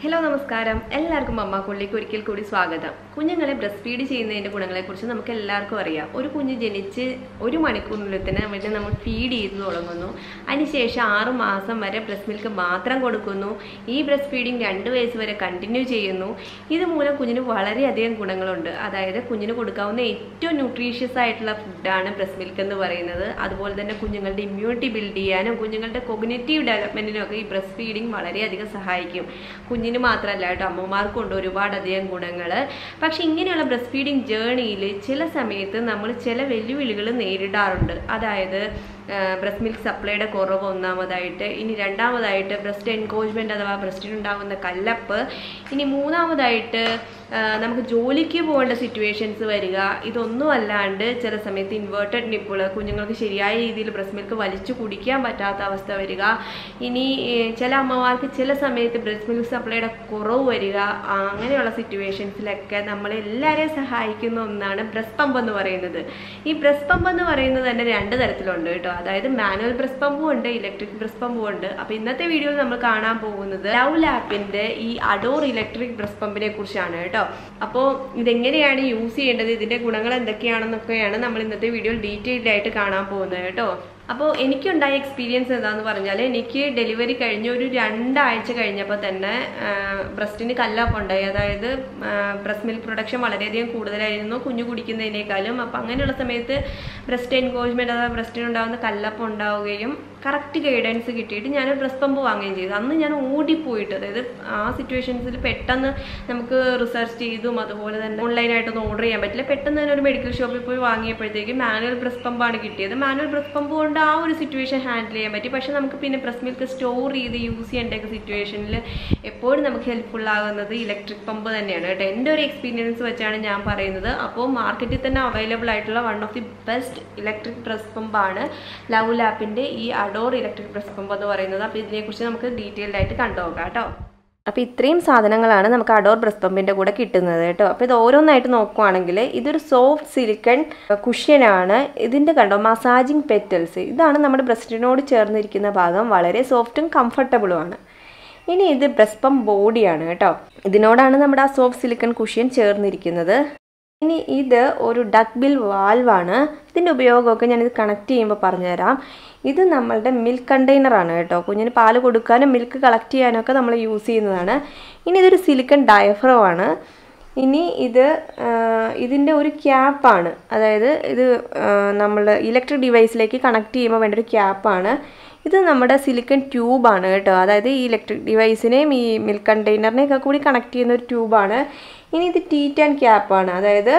hello നമസ്കാരം എല്ലാവർക്കും അമ്മക്കുള്ളിലേക്ക് ഒരിക്കൽ കൂടി സ്വാഗതം കുഞ്ഞുങ്ങളെ ബ്രസ്റ്റ് ഫീഡ് ചെയ്യുന്നതിൻ്റെ ഗുണങ്ങളെക്കുറിച്ച് നമുക്ക് എല്ലാവർക്കും അറിയാം ഒരു കുഞ്ഞ് ജനിച്ച് ഒരു മണിക്കൂറിനുള്ളിൽ തന്നെ അവനെ നമ്മൾ ഫീഡ് ചെയ്ത് തുടങ്ങുന്നു അതിനുശേഷം ആറ് മാസം വരെ ബ്രസ്റ്റ് മിൽക്ക് മാത്രം കൊടുക്കുന്നു ഈ ബ്രസ്റ്റ് ഫീഡിങ് രണ്ട് വയസ്സ് വരെ കണ്ടിന്യൂ ചെയ്യുന്നു ഇതുമൂലം കുഞ്ഞിന് വളരെയധികം ഗുണങ്ങളുണ്ട് അതായത് കുഞ്ഞിന് കൊടുക്കാവുന്ന ഏറ്റവും ന്യൂട്രീഷ്യസ് ആയിട്ടുള്ള ഫുഡാണ് ബ്രസ്റ്റ് മിൽക്ക് എന്ന് പറയുന്നത് അതുപോലെ തന്നെ കുഞ്ഞുങ്ങളുടെ ഇമ്മ്യൂണിറ്റി ബിൽഡ് ചെയ്യാനും കുഞ്ഞുങ്ങളുടെ കൊഗ്നേറ്റീവ് ഡെവലപ്മെൻറ്റിനും ഒക്കെ ഈ ബ്രസ്റ്റ് ഫീഡിങ് വളരെയധികം സഹായിക്കും കുഞ്ഞിന് മാത്രമല്ല കേട്ടോ അമ്മമാർക്കും ഉണ്ട് ഒരുപാടധികം ഗുണങ്ങൾ പക്ഷെ ഇങ്ങനെയുള്ള ബ്രസ്റ്റ് ഫീഡിങ് ജേണിയിൽ ചില സമയത്ത് നമ്മൾ ചില വെല്ലുവിളികൾ നേരിടാറുണ്ട് അതായത് ബ്രസ്റ്റ് മിൽക്ക് സപ്ലൈയുടെ കുറവ് ഒന്നാമതായിട്ട് ഇനി രണ്ടാമതായിട്ട് ബ്രസ്റ്റ് എൻകോജ്മെൻറ്റ് അഥവാ ബ്രസ്റ്റിനുണ്ടാകുന്ന കല്ലപ്പ് ഇനി മൂന്നാമതായിട്ട് ആ, നമുക്ക് ജോലിക്ക് പോകേണ്ട സിറ്റുവേഷൻസ് വരിക ഇതൊന്നും അല്ലാണ്ട് ചില സമയത്ത് ഇൻവേർട്ടഡ് നിപ്പിൾ കുഞ്ഞുങ്ങൾക്ക് ശരിയായ രീതിയിൽ ബ്രസ്റ്റ് മിൽക്ക് വലിച്ചു കുടിക്കാൻ പറ്റാത്ത അവസ്ഥ വരിക ഇനി ഏ, ചില അമ്മമാർക്ക് ചില സമയത്ത് ബ്രസ്റ്റ് മിൽക്ക് സപ്ലൈയുടെ കുറവ് വരിക ആ, അങ്ങനെയുള്ള സിറ്റുവേഷൻസിലൊക്കെ നമ്മളെല്ലാവരെയും സഹായിക്കുന്ന ഒന്നാണ് ബ്രസ്റ്റ് പമ്പ് എന്ന് പറയുന്നത് ഈ ബ്രസ്റ്റ് പമ്പ് എന്ന് പറയുന്നത് തന്നെ രണ്ട് തരത്തിലുണ്ട് കേട്ടോ അതായത് മാനുവൽ ബ്രസ്റ്റ് പമ്പും ഉണ്ട് ഇലക്ട്രിക് ബ്രസ്റ്റ് പമ്പും ഉണ്ട് അപ്പോൾ ഇന്നത്തെ വീഡിയോയിൽ നമ്മൾ കാണാൻ പോകുന്നത് ലവ് ലാപ്പിന്റെ ഈ അഡോർ ഇലക്ട്രിക് ബ്രസ്റ്റ് പമ്പിനെ കുറിച്ചാണ് കേട്ടോ അപ്പോൾ ഇതെങ്ങനെയാണ് യൂസ് ചെയ്യേണ്ടത് ഇതിന്റെ ഗുണങ്ങൾ എന്തൊക്കെയാണെന്നൊക്കെയാണ് നമ്മൾ ഇന്നത്തെ വീഡിയോയിൽ ഡീറ്റെയിൽഡ് ആയിട്ട് കാണാൻ പോകുന്നത് കേട്ടോ അപ്പോൾ എനിക്കുണ്ടായ എക്സ്പീരിയൻസ് എന്താന്ന് പറഞ്ഞാൽ എനിക്ക് ഡെലിവറി കഴിഞ്ഞ ഒരു രണ്ടാഴ്ച കഴിഞ്ഞപ്പോൾ തന്നെ ബ്രസ്റ്റിന് കല്ലപ്പം ഉണ്ടായി അതായത് ബ്രസ്റ്റ് മിൽക്ക് പ്രൊഡക്ഷൻ വളരെയധികം കൂടുതലായിരുന്നു കുഞ്ഞു കുടിക്കുന്നതിനേക്കാളും അപ്പം അങ്ങനെയുള്ള സമയത്ത് ബ്രസ്റ്റ് എൻകോജ്മെൻറ്റ് അഥവാ ബ്രസ്റ്റിനുണ്ടാകുന്ന കല്ലപ്പം ഉണ്ടാവുകയും കറക്റ്റ് ഗൈഡൻസ് കിട്ടിയിട്ട് ഞാൻ ബ്രസ്റ്റ് പമ്പ് വാങ്ങുകയും ചെയ്തു അന്ന് ഞാൻ ഓടിപ്പോയിട്ട് അതായത് ആ സിറ്റുവേഷൻസിൽ പെട്ടെന്ന് നമുക്ക് റിസർച്ച് ചെയ്തും അതുപോലെ തന്നെ ഓൺലൈനായിട്ടൊന്നും ഓർഡർ ചെയ്യാൻ പറ്റില്ല പെട്ടെന്ന് തന്നെ ഒരു മെഡിക്കൽ ഷോപ്പിൽ പോയി വാങ്ങിയപ്പോഴത്തേക്ക് മാനുവൽ ബ്രസ്റ്റ് പമ്പാണ് കിട്ടിയത് മാനുവൽ ബ്രസ്റ്റ് പമ്പ് കൊണ്ട് ആ ഒരു സിറ്റുവേഷൻ ഹാൻഡിൽ ചെയ്യാൻ പറ്റി പക്ഷേ നമുക്ക് പിന്നെ ബ്രസ്റ്റ് മിൽക്ക് സ്റ്റോർ ചെയ്ത് യൂസ് ചെയ്യേണ്ട സിറ്റുവേഷനിൽ എപ്പോഴും നമുക്ക് ഹെൽപ്ഫുൾ ആകുന്നത് ഇലക്ട്രിക് പമ്പ് തന്നെയാണ് കേട്ടോ എൻ്റെ ഒരു എക്സ്പീരിയൻസ് വെച്ചാണ് ഞാൻ പറയുന്നത് അപ്പോൾ മാർക്കറ്റിൽ തന്നെ അവൈലബിൾ ആയിട്ടുള്ള one of the best electric breast പമ്പാണ് ലവ് ലാപ്പിൻ്റെ ഈ അഡോർ ഇലക്ട്രിക് ബ്രസ്റ്റ് പമ്പ് എന്ന് പറയുന്നത് അപ്പോൾ ഇതിനെക്കുറിച്ച് നമുക്ക് ഡീറ്റെയിൽഡ് ആയിട്ട് കണ്ടുനോക്കാം കേട്ടോ അപ്പോൾ ഇത്രയും സാധനങ്ങളാണ് നമുക്ക് അഡോർ ബ്രസ്റ്റ് പമ്പിൻ്റെ കൂടെ കിട്ടുന്നത് കേട്ടോ അപ്പോൾ ഇത് ഓരോന്നായിട്ട് നോക്കുവാണെങ്കിൽ ഇതൊരു സോഫ്റ്റ് സിലിക്കൺ കുഷ്യനാണ് ഇതിൻ്റെ കണ്ടോ മസാജിങ് പെറ്റൽസ് ഇതാണ് നമ്മുടെ ബ്രസ്റ്റിനോട് ചേർന്നിരിക്കുന്ന ഭാഗം വളരെ സോഫ്റ്റും കംഫർട്ടബിളുമാണ് ഇനി ഇത് ബ്രസ്റ്റ് പമ്പ് ബോഡിയാണ് കേട്ടോ ഇതിനോടാണ് നമ്മുടെ ആ സോഫ്റ്റ് സിലിക്കൺ കുഷ്യൻ ചേർന്നിരിക്കുന്നത് ഇനി ഇത് ഒരു ഡക്ക് ബിൽ വാൽവാണ് ഇതിൻ്റെ ഉപയോഗമൊക്കെ ഞാനിത് കണക്ട് ചെയ്യുമ്പോൾ പറഞ്ഞുതരാം ഇത് നമ്മളുടെ മിൽക്ക് കണ്ടെയ്നറാണ് കേട്ടോ കുഞ്ഞിന് പാല് കൊടുക്കാനും മിൽക്ക് കളക്ട് ചെയ്യാനൊക്കെ നമ്മൾ യൂസ് ചെയ്യുന്നതാണ് ഇനി ഇതൊരു സിലിക്കൺ ഡയഫ്രമാണ് ഇനി ഇത് ഇതിൻ്റെ ഒരു ക്യാപ്പാണ് അതായത് ഇത് നമ്മൾ ഇലക്ട്രിക് ഡിവൈസിലേക്ക് കണക്ട് ചെയ്യുമ്പോൾ വേണ്ട ഒരു ക്യാപ്പാണ് ഇത് നമ്മുടെ സിലിക്കൺ ട്യൂബാണ് കേട്ടോ അതായത് ഈ ഇലക്ട്രിക് ഡിവൈസിനെയും ഈ മിൽക്ക് കണ്ടെയ്നറിനെയൊക്കെ കൂടി കണക്ട് ചെയ്യുന്ന ഒരു ട്യൂബാണ് ഇനി ഇത് ടീറ്റ് ആൻഡ് ക്യാപ്പാണ് അതായത്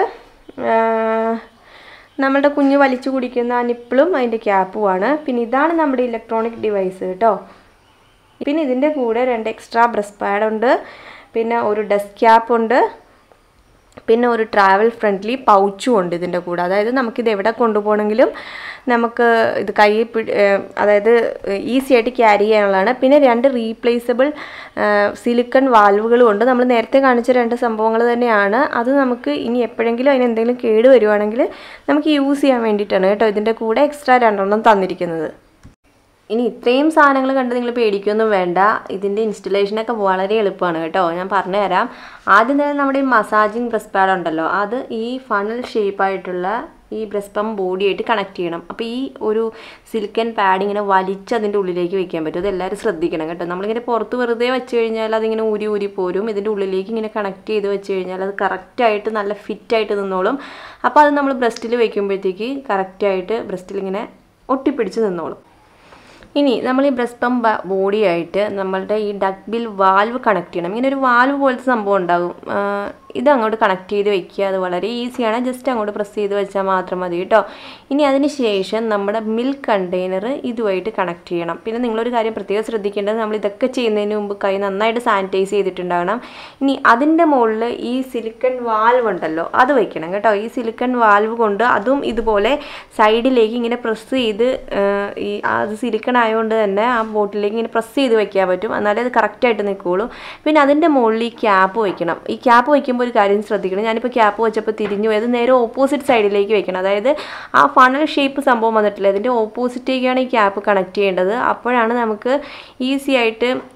നമ്മുടെ കുഞ്ഞ് വലിച്ചു കുടിക്കുന്ന ആ നിപ്പിളും അതിൻ്റെ ക്യാപ്പുമാണ് പിന്നെ ഇതാണ് നമ്മുടെ ഇലക്ട്രോണിക് ഡിവൈസ് കേട്ടോ പിന്നെ ഇതിൻ്റെ കൂടെ രണ്ട് എക്സ്ട്രാ ബ്രസ്റ്റ് പാഡ് ഉണ്ട് പിന്നെ ഒരു ഡെസ്ക് ക്യാപ്പ് ഉണ്ട് പിന്നെ ഒരു ട്രാവൽ ഫ്രണ്ട്ലി പൗച്ചും ഉണ്ട് ഇതിൻ്റെ കൂടെ അതായത് നമുക്കിത് എവിടെ കൊണ്ടുപോകണമെങ്കിലും നമുക്ക് ഇത് കൈ പിടി അതായത് ഈസി ആയിട്ട് ക്യാരി ചെയ്യാനുള്ളതാണ് പിന്നെ രണ്ട് റീപ്ലേസബിൾ സിലിക്കൺ വാൽവുകളും ഉണ്ട് നമ്മൾ നേരത്തെ കാണിച്ച രണ്ട് സംഭവങ്ങൾ തന്നെയാണ് അത് നമുക്ക് ഇനി എപ്പോഴെങ്കിലും അതിന് എന്തെങ്കിലും കേട് വരുവാണെങ്കിൽ നമുക്ക് യൂസ് ചെയ്യാൻ വേണ്ടിയിട്ടാണ് കേട്ടോ ഇതിൻ്റെ കൂടെ എക്സ്ട്രാ രണ്ടെണ്ണം തന്നിരിക്കുന്നത് ഇനി ഇത്രയും സാധനങ്ങൾ കണ്ട് നിങ്ങൾ പേടിക്കൊന്നും വേണ്ട ഇതിൻ്റെ ഇൻസ്റ്റലേഷനൊക്കെ വളരെ എളുപ്പമാണ് കേട്ടോ ഞാൻ പറഞ്ഞു തരാം ആദ്യം തന്നെ നമ്മുടെ ഈ മസാജിങ് ബ്രസ്റ്റ് പാഡ് ഉണ്ടല്ലോ അത് ഈ ഫണൽ ഷേപ്പായിട്ടുള്ള ഈ ബ്രസ്റ്റ് പമ്പ് ബോഡിയായിട്ട് കണക്ട് ചെയ്യണം അപ്പോൾ ഈ ഒരു സിലിക്കൻ പാഡ് ഇങ്ങനെ വലിച്ച് അതിൻ്റെ ഉള്ളിലേക്ക് വെക്കാൻ പറ്റും അത് എല്ലാവരും ശ്രദ്ധിക്കണം കേട്ടോ നമ്മളിങ്ങനെ പുറത്ത് വെറുതെ വെച്ച് കഴിഞ്ഞാൽ അതിങ്ങനെ ഊരി ഊരി പോരും ഇതിൻ്റെ ഉള്ളിലേക്ക് ഇങ്ങനെ കണക്ട് ചെയ്ത് വെച്ച് കഴിഞ്ഞാൽ അത് കറക്റ്റായിട്ട് നല്ല ഫിറ്റായിട്ട് നിന്നോളും അപ്പോൾ അത് നമ്മൾ ബ്രസ്റ്റിൽ വെക്കുമ്പോഴത്തേക്ക് കറക്റ്റായിട്ട് ബ്രസ്റ്റിൽ ഇങ്ങനെ ഒട്ടിപ്പിടിച്ച് നിന്നോളും ഇനി നമ്മൾ ഈ ബ്രസ്റ്റ് പമ്പ് ബോഡിയായിട്ട് നമ്മളുടെ ഈ ഡക്ക് ബിൽ വാൽവ് കണക്ട് ചെയ്യണം ഇങ്ങനെ ഒരു വാൽവ് പോലത്തെ സംഭവം ഉണ്ടാകും ഇത് അങ്ങോട്ട് കണക്ട് ചെയ്ത് വെക്കുക അത് വളരെ ഈസിയാണ് ജസ്റ്റ് അങ്ങോട്ട് പ്രസ് ചെയ്ത് വെച്ചാൽ മാത്രം മതി കേട്ടോ ഇനി അതിന് ശേഷം നമ്മുടെ മിൽക്ക് കണ്ടെയ്നർ ഇതുമായിട്ട് കണക്ട് ചെയ്യണം പിന്നെ നിങ്ങളൊരു കാര്യം പ്രത്യേകം ശ്രദ്ധിക്കേണ്ടത് നമ്മൾ ഇതൊക്കെ ചെയ്യുന്നതിന് മുമ്പ് കൈ നന്നായിട്ട് സാനിറ്റൈസ് ചെയ്തിട്ടുണ്ടാകണം ഇനി അതിൻ്റെ മുകളിൽ ഈ സിലിക്കൺ വാൽവ് ഉണ്ടല്ലോ അത് വെക്കണം കേട്ടോ ഈ സിലിക്കൺ വാൽവ് കൊണ്ട് അതും ഇതുപോലെ സൈഡിലേക്ക് ഇങ്ങനെ പ്രസ് ചെയ്ത് ഈ അത് സിലിക്കൺ ആയതുകൊണ്ട് തന്നെ ആ ബോട്ടിലേക്ക് ഇങ്ങനെ പ്രസ് ചെയ്ത് വെക്കാൻ പറ്റും എന്നാലേ അത് കറക്റ്റായിട്ട് നിൽക്കുകയുള്ളൂ പിന്നെ അതിൻ്റെ മുകളിൽ ഈ ക്യാപ്പ് വെക്കണം ഈ ക്യാപ്പ് വയ്ക്കുമ്പോൾ ഒരു കാര്യം ശ്രദ്ധിക്കണം ഞാനിപ്പോൾ ക്യാപ്പ് വെച്ചപ്പോൾ തിരിഞ്ഞു പോയത് നേരെ ഓപ്പോസിറ്റ് സൈഡിലേക്ക് വെക്കണം അതായത് ആ ഫണൽ ഷേപ്പ് സംഭവം വന്നിട്ടില്ല അതിൻ്റെ ഓപ്പോസിറ്റേക്കാണ് ഈ ക്യാപ്പ് കണക്ട് ചെയ്യേണ്ടത് അപ്പോഴാണ് നമുക്ക് ഈസി ആയിട്ട്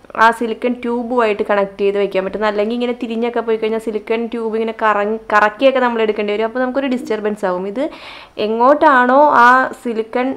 ആ സിലിക്കൺ ട്യൂബുമായിട്ട് കണക്ട് ചെയ്ത് വെക്കാൻ പറ്റുന്നത് അല്ലെങ്കിൽ ഇങ്ങനെ തിരിഞ്ഞൊക്കെ പോയി കഴിഞ്ഞാൽ സിലിക്കൺ ട്യൂബ് ഇങ്ങനെ കറങ്ങി കറക്കിയൊക്കെ നമ്മൾ എടുക്കേണ്ടി വരും അപ്പോൾ നമുക്കൊരു ഡിസ്റ്റർബൻസ് ആവും ഇത് എങ്ങോട്ടാണോ ആ സിലിക്കൺ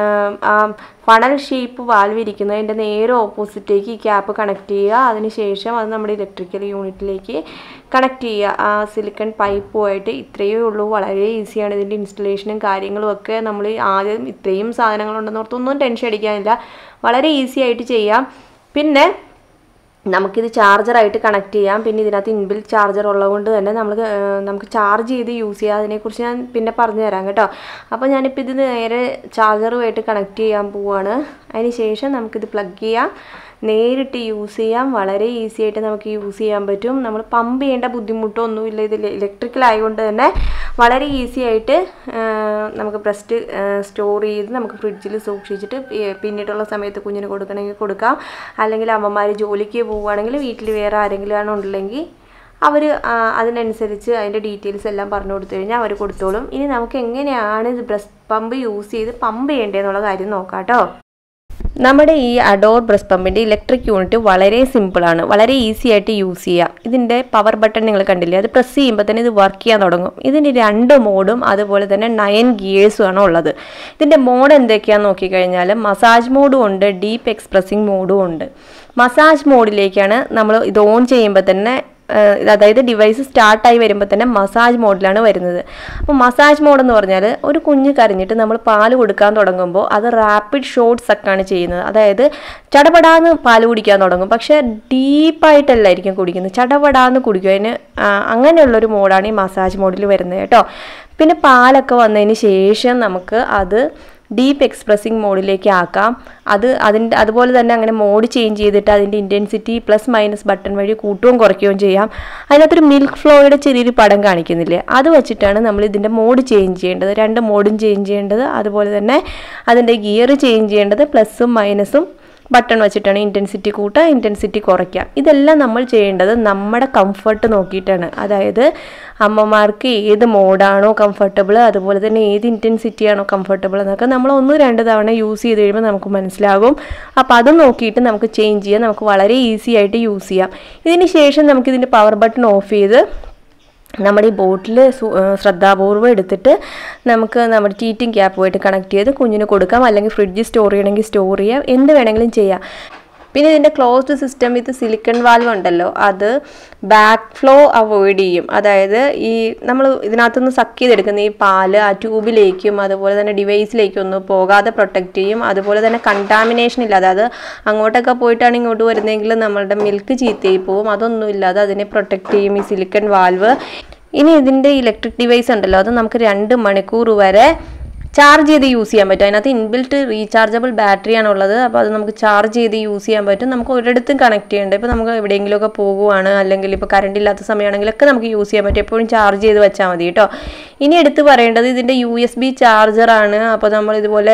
ആ ഫണൽ ഷേപ്പ് വാൽവ് ഇരിക്കുന്നത് അതിൻ്റെ നേരെ ഓപ്പോസിറ്റേക്ക് ഈ ക്യാപ്പ് കണക്ട് ചെയ്യുക അതിനുശേഷം അത് നമ്മുടെ ഇലക്ട്രിക്കൽ യൂണിറ്റിലേക്ക് കണക്ട് ചെയ്യുക ആ സിലിക്കൺ പൈപ്പുമായിട്ട് ഇത്രയേ ഉള്ളൂ വളരെ ഈസിയാണ് ഇതിൻ്റെ ഇൻസ്റ്റലേഷനും കാര്യങ്ങളും ഒക്കെ നമ്മൾ ആദ്യം ഇത്രയും സാധനങ്ങളുണ്ടെന്ന് ഓർത്തൊന്നും ടെൻഷൻ അടിക്കാനില്ല വളരെ ഈസി ആയിട്ട് ചെയ്യാം പിന്നെ നമുക്കിത് ചാർജറായിട്ട് കണക്ട് ചെയ്യാം പിന്നെ ഇതിനകത്ത് ഇൻബിൽറ്റ് ചാർജർ ഉള്ളതുകൊണ്ട് തന്നെ നമ്മൾ നമുക്ക് ചാർജ് ചെയ്ത് യൂസ് ചെയ്യാം അതിനെക്കുറിച്ച് ഞാൻ പിന്നെ പറഞ്ഞു തരാം കേട്ടോ അപ്പോൾ ഞാനിപ്പോൾ ഇത് നേരെ ചാർജറുമായിട്ട് കണക്ട് ചെയ്യാൻ പോവുകയാണ് അതിന് ശേഷം നമുക്കിത് പ്ലഗ് ചെയ്യാം നേരിട്ട് യൂസ് ചെയ്യാം വളരെ ഈസി ആയിട്ട് നമുക്ക് യൂസ് ചെയ്യാൻ പറ്റും നമ്മൾ പമ്പ് ചെയ്യേണ്ട ബുദ്ധിമുട്ടൊന്നുമില്ല ഇത് ഇലക്ട്രിക്കൽ ആയതുകൊണ്ട് തന്നെ വളരെ ഈസി ആയിട്ട് നമുക്ക് ബ്രസ്റ്റ് സ്റ്റോർ ചെയ്ത് നമുക്ക് ഫ്രിഡ്ജിൽ സൂക്ഷിച്ചിട്ട് പിന്നീടുള്ള സമയത്ത് കുഞ്ഞിന് കൊടുക്കണമെങ്കിൽ കൊടുക്കാം അല്ലെങ്കിൽ അമ്മമാർ ജോലിക്ക് പോവുകയാണെങ്കിൽ വീട്ടിൽ വേറെ ആരെങ്കിലും ആണ് ഉണ്ടെങ്കിൽ അവർ അതിനനുസരിച്ച് അതിൻ്റെ ഡീറ്റെയിൽസ് എല്ലാം പറഞ്ഞു കൊടുത്തു കഴിഞ്ഞാൽ അവർ കൊടുത്തോളും ഇനി നമുക്ക് എങ്ങനെയാണ് ബ്രസ്റ്റ് പമ്പ് യൂസ് ചെയ്ത് പമ്പ് ചെയ്യേണ്ടതെന്നുള്ള കാര്യം നോക്കാം കേട്ടോ നമ്മുടെ ഈ അഡോർ ബ്രസ്റ്റ് പമ്പിൻ്റെ ഇലക്ട്രിക് യൂണിറ്റ് വളരെ സിമ്പിളാണ് വളരെ ഈസി ആയിട്ട് യൂസ് ചെയ്യാം ഇതിൻ്റെ പവർ ബട്ടൺ നിങ്ങൾ കണ്ടില്ലേ അത് പ്രസ് ചെയ്യുമ്പോൾ തന്നെ ഇത് വർക്ക് ചെയ്യാൻ തുടങ്ങും ഇതിന് രണ്ട് മോഡും അതുപോലെ തന്നെ നയൻ ഗിയേഴ്സും ആണ് ഉള്ളത് ഇതിൻ്റെ മോഡ് എന്തൊക്കെയാണെന്ന് നോക്കിക്കഴിഞ്ഞാൽ മസാജ് മോഡും ഉണ്ട് ഡീപ്പ് എക്സ്പ്രസിങ് മോഡും ഉണ്ട് മസാജ് മോഡിലേക്കാണ് നമ്മൾ ഇത് ഓൺ ചെയ്യുമ്പോൾ തന്നെ അതായത് ഡിവൈസ് സ്റ്റാർട്ടായി വരുമ്പോൾ തന്നെ മസാജ് മോഡിലാണ് വരുന്നത് അപ്പോൾ മസാജ് മോഡ് എന്ന് പറഞ്ഞാൽ ഒരു കുഞ്ഞ് കരഞ്ഞിട്ട് നമ്മൾ പാല് കൊടുക്കാൻ തുടങ്ങുമ്പോൾ അത് റാപ്പിഡ് ഷോട്ട്സ് ഒക്കെയാണ് ചെയ്യുന്നത് അതായത് ചടപടാന്ന് പാല് കുടിക്കാൻ തുടങ്ങും പക്ഷേ ഡീപ്പായിട്ടല്ലായിരിക്കും കുടിക്കുന്നത് ചടപടാന്ന് കുടിക്കും അതിന് അങ്ങനെയുള്ളൊരു മോഡാണ് ഈ മസാജ് മോഡിൽ വരുന്നത് കേട്ടോ പിന്നെ പാലൊക്കെ വന്നതിന് ശേഷം നമുക്ക് അത് ഡീപ്പ് എക്സ്പ്രസിങ് മോഡിലേക്ക് ആക്കാം അത് അതിൻ്റെ അതുപോലെ തന്നെ അങ്ങനെ മോഡ് ചേഞ്ച് ചെയ്തിട്ട് അതിൻ്റെ ഇൻറ്റൻസിറ്റി പ്ലസ് മൈനസ് ബട്ടൺ വഴി കൂട്ടുകയും കുറയ്ക്കുകയും ചെയ്യാം അതിനകത്തൊരു മിൽക്ക് ഫ്ലോയുടെ ചെറിയൊരു പടം കാണിക്കുന്നില്ലേ അത് വെച്ചിട്ടാണ് നമ്മൾ ഇതിൻ്റെ മോഡ് ചേഞ്ച് ചെയ്യേണ്ടത് രണ്ട് മോഡും ചേഞ്ച് ചെയ്യേണ്ടത് അതുപോലെ തന്നെ അതിൻ്റെ ഗിയർ ചേഞ്ച് ചെയ്യേണ്ടത് പ്ലസും മൈനസും ബട്ടൺ വെച്ചിട്ടാണ് ഇൻറ്റൻസിറ്റി കൂട്ടുക ഇൻറ്റൻസിറ്റി കുറയ്ക്കുക ഇതെല്ലാം നമ്മൾ ചെയ്യേണ്ടത് നമ്മുടെ കംഫർട്ട് നോക്കിയിട്ടാണ് അതായത് അമ്മമാർക്ക് ഏത് മോഡാണോ കംഫർട്ടബിൾ അതുപോലെ തന്നെ ഏത് ഇൻറ്റൻസിറ്റി ആണോ കംഫർട്ടബിൾ എന്നൊക്കെ നമ്മൾ ഒന്ന് രണ്ട് തവണ യൂസ് ചെയ്ത് കഴിയുമ്പോൾ നമുക്ക് മനസ്സിലാകും അപ്പോൾ അത് നോക്കിയിട്ട് നമുക്ക് ചേഞ്ച് ചെയ്യാം നമുക്ക് വളരെ ഈസി ആയിട്ട് യൂസ് ചെയ്യാം ഇതിന് ശേഷം നമുക്കിതിൻ്റെ പവർ ബട്ടൺ ഓഫ് ചെയ്ത് നമ്മുടെ ഈ ബോട്ടിൽ ശ്രദ്ധാപൂർവ്വം എടുത്തിട്ട് നമുക്ക് നമ്മുടെ ടീറ്റിംഗ് ക്യാപ്പുമായിട്ട് കണക്ട് ചെയ്ത് കുഞ്ഞിന് കൊടുക്കാം അല്ലെങ്കിൽ ഫ്രിഡ്ജിൽ സ്റ്റോർ ചെയ്യണമെങ്കിൽ സ്റ്റോർ ചെയ്യാം എന്ത് വേണമെങ്കിലും ചെയ്യാം പിന്നെ ഇതിൻ്റെ closed system with silicone valve ഉണ്ടല്ലോ അത് ബാക്ക് ഫ്ലോ അവോയ്ഡ് ചെയ്യും അതായത് ഈ നമ്മൾ ഇതിനകത്തുനിന്ന് സക്ക് ചെയ്തെടുക്കുന്ന ഈ പാല് ആ ട്യൂബിലേക്കും അതുപോലെ തന്നെ ഡിവൈസിലേക്കും ഒന്നും പോകാതെ പ്രൊട്ടക്റ്റ് ചെയ്യും അതുപോലെ തന്നെ കണ്ടാമിനേഷൻ ഇല്ലാതെ അത് അങ്ങോട്ടൊക്കെ പോയിട്ടാണ് ഇങ്ങോട്ട് വരുന്നതെങ്കിൽ നമ്മളുടെ മിൽക്ക് ചീത്തയായി പോവും അതൊന്നും ഇല്ലാതെ അതിനെ പ്രൊട്ടക്റ്റ് ചെയ്യും ഈ സിലിക്കൺ വാൽവ് ഇനി ഇതിൻ്റെ ഇലക്ട്രിക് ഡിവൈസ് ഉണ്ടല്ലോ അത് നമുക്ക് രണ്ട് മണിക്കൂർ വരെ ചാർജ് ചെയ്ത് യൂസ് ചെയ്യാൻ പറ്റും അതിനകത്ത് ഇൻബിൽറ്റ് റീചാർജബിൾ ബാറ്ററിയാണ് ഉള്ളത് അപ്പോൾ അത് നമുക്ക് ചാർജ് ചെയ്ത് യൂസ് ചെയ്യാൻ പറ്റും നമുക്ക് ഒരിടത്തും കണക്ട് ചെയ്യേണ്ട ഇപ്പോൾ നമുക്ക് എവിടെയെങ്കിലുമൊക്കെ പോകുവാണ് അല്ലെങ്കിൽ ഇപ്പോൾ കറണ്ട് ഇല്ലാത്ത സമയമാണെങ്കിലൊക്കെ നമുക്ക് യൂസ് ചെയ്യാൻ പറ്റും എപ്പോഴും ചാർജ് ചെയ്ത് വെച്ചാൽ മതി കേട്ടോ ഇനി എടുത്ത് പറയേണ്ടത് ഇതിൻ്റെ യു എസ് ബി ചാർജറാണ് അപ്പോൾ നമ്മൾ ഇതുപോലെ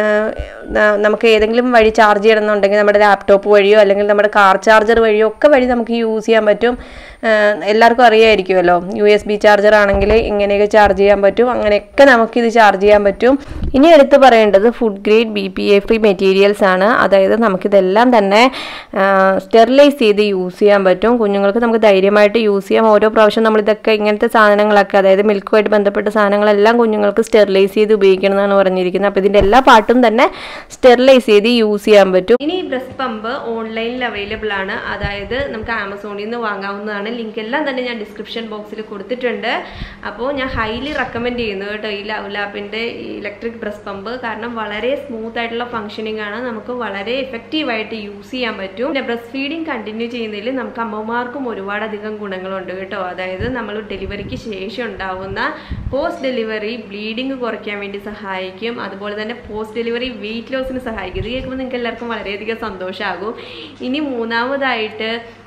നമുക്ക് ഏതെങ്കിലും വഴി ചാർജ് ചെയ്യണമെന്നുണ്ടെങ്കിൽ നമ്മുടെ ലാപ്ടോപ്പ് വഴിയോ അല്ലെങ്കിൽ നമ്മുടെ കാർ ചാർജർ വഴിയോ ഒക്കെ വഴി നമുക്ക് യൂസ് ചെയ്യാൻ പറ്റും എല്ലാവർക്കും അറിയായിരിക്കുമല്ലോ യു എസ് ബി ചാർജർ ആണെങ്കിൽ ഇങ്ങനെയൊക്കെ ചാർജ് ചെയ്യാൻ പറ്റും അങ്ങനെയൊക്കെ നമുക്കിത് ചാർജ് ചെയ്യാൻ പറ്റും ഇനി എടുത്ത് പറയേണ്ടത് food grade B P A free materials ആണ് അതായത് നമുക്കിതെല്ലാം തന്നെ സ്റ്റെറിലൈസ് ചെയ്ത് യൂസ് ചെയ്യാൻ പറ്റും കുഞ്ഞുങ്ങൾക്ക് നമുക്ക് ധൈര്യമായിട്ട് യൂസ് ചെയ്യാം ഓരോ പ്രാവശ്യം നമ്മൾ ഇതൊക്കെ ഇങ്ങനത്തെ സാധനങ്ങളൊക്കെ അതായത് മിൽക്കുമായിട്ട് ബന്ധപ്പെട്ട സാധനങ്ങളെല്ലാം കുഞ്ഞുങ്ങൾക്ക് സ്റ്റെറിലൈസ് ചെയ്ത് ഉപയോഗിക്കണം എന്നാണ് പറഞ്ഞിരിക്കുന്നത് അപ്പോൾ ഇതിൻ്റെ എല്ലാ പാട്ടും തന്നെ സ്റ്റെറിലൈസ് ചെയ്ത് യൂസ് ചെയ്യാൻ പറ്റും ഇനി ഈ ബ്രസ്റ്റ് പമ്പ് ഓൺലൈനിൽ അവൈലബിൾ ആണ് അതായത് നമുക്ക് ആമസോണിൽ നിന്ന് വാങ്ങാവുന്നതാണ് ലിങ്ക് എല്ലാം തന്നെ ഞാൻ ഡിസ്ക്രിപ്ഷൻ ബോക്സിൽ കൊടുത്തിട്ടുണ്ട് അപ്പോൾ ഞാൻ ഹൈലി റെക്കമെൻഡ് ചെയ്യുന്നു കേട്ടോ ഈ ലവ്ലാപ്പിൻ്റെ ഇലക്ട്രിക് ബ്രസ്റ്റ് പമ്പ് കാരണം വളരെ സ്മൂത്ത് ആയിട്ടുള്ള ഫംഗ്ഷനിങ് ആണ് നമുക്ക് വളരെ എഫക്റ്റീവായിട്ട് യൂസ് ചെയ്യാൻ പറ്റും പിന്നെ ബ്രസ്റ്റ് ഫീഡിങ് കണ്ടിന്യൂ ചെയ്യുന്നതിൽ നമുക്ക് അമ്മമാർക്കും ഒരുപാടധികം ഗുണങ്ങളുണ്ട് കേട്ടോ അതായത് നമ്മൾ ഡെലിവറിക്ക് ശേഷം ഉണ്ടാവുന്ന പോസ്റ്റ് ഡെലിവറി ബ്ലീഡിങ് കുറയ്ക്കാൻ വേണ്ടി സഹായിക്കും അതുപോലെ തന്നെ പോസ്റ്റ് ഡെലിവറി വെയിറ്റ് ലോസിന് സഹായിക്കും ഇത് കേൾക്കുമ്പോൾ നിങ്ങൾക്ക് എല്ലാവർക്കും വളരെയധികം സന്തോഷമാകും ഇനി മൂന്നാമതായിട്ട്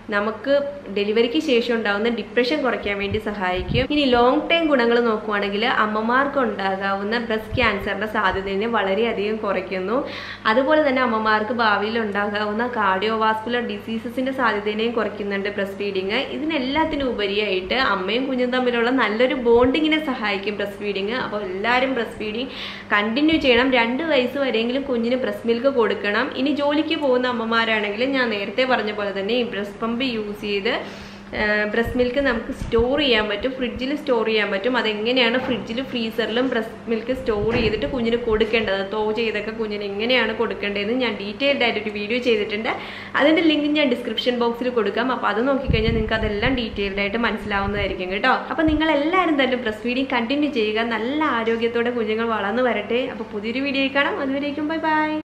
നമുക്ക് ഡെലിവറിക്ക് ശേഷം ഉണ്ടാകുന്ന ഡിപ്രഷൻ കുറയ്ക്കാൻ വേണ്ടി സഹായിക്കും ഇനി ലോങ് ടൈം ഗുണങ്ങൾ നോക്കുവാണെങ്കിൽ അമ്മമാർക്ക് ഉണ്ടാകാവുന്ന ബ്രസ്റ്റ് ക്യാൻസറിന്റെ സാധ്യതയെ വളരെയധികം കുറയ്ക്കുന്നു അതുപോലെ തന്നെ അമ്മമാർക്ക് ഭാവിയിൽ ഉണ്ടാകാവുന്ന കാർഡിയോവാസ്കുലർ ഡിസീസസിന്റെ സാധ്യതയെയും കുറയ്ക്കുന്നുണ്ട് ബ്രസ്റ്റ് ഫീഡിങ് ഇതിനെല്ലാത്തിനും ഉപരിയായിട്ട് അമ്മയും കുഞ്ഞും തമ്മിലുള്ള നല്ലൊരു ബോണ്ടിങ്ങിനെ സഹായിക്കും ബ്രസ്റ്റ് ഫീഡിങ് അപ്പോൾ എല്ലാവരും ബ്രസ്റ്റ് ഫീഡിങ് കണ്ടിന്യൂ ചെയ്യണം രണ്ട് വയസ്സ് വരെയെങ്കിലും കുഞ്ഞിന് ബ്രസ്റ്റ് മിൽക്ക് കൊടുക്കണം ഇനി ജോലിക്ക് പോകുന്ന അമ്മമാരാണെങ്കിൽ ഞാൻ നേരത്തെ പറഞ്ഞ പോലെ തന്നെ ഈ ബ്രസ്റ്റ് പമ്പ് യൂസ് ചെയ്ത് ബ്രസ്റ്റ് മിൽക്ക് നമുക്ക് സ്റ്റോർ ചെയ്യാൻ പറ്റും ഫ്രിഡ്ജിൽ സ്റ്റോർ ചെയ്യാൻ പറ്റും അതെങ്ങനെയാണ് ഫ്രിഡ്ജിലും ഫ്രീസറിലും ബ്രസ്റ്റ് മിൽക്ക് സ്റ്റോർ ചെയ്തിട്ട് കുഞ്ഞിന് കൊടുക്കേണ്ടത് തോ ചെയ്തൊക്കെ കുഞ്ഞിന് എങ്ങനെയാണ് കൊടുക്കേണ്ടതെന്ന് ഞാൻ ഡീറ്റെയിൽഡ് ആയിട്ട് ഒരു വീഡിയോ ചെയ്തിട്ടുണ്ട് അതിൻ്റെ ലിങ്ക് ഞാൻ ഡിസ്ക്രിപ്ഷൻ ബോക്സിൽ കൊടുക്കാം അപ്പോൾ അത് നോക്കിക്കഴിഞ്ഞാൽ നിങ്ങൾക്ക് അതെല്ലാം ഡീറ്റെയിൽഡ് ആയിട്ട് മനസ്സിലാവുന്നതായിരിക്കും കേട്ടോ അപ്പോൾ നിങ്ങൾ എല്ലാവരും തന്നെ ബ്രസ്റ്റ് ഫീഡിങ് കണ്ടിന്യൂ ചെയ്യുക നല്ല ആരോഗ്യത്തോടെ കുഞ്ഞുങ്ങൾ വളർന്നു വരട്ടെ അപ്പോൾ പുതിയൊരു വീഡിയോ കാണാം അതുവരേക്കും ബൈ ബൈ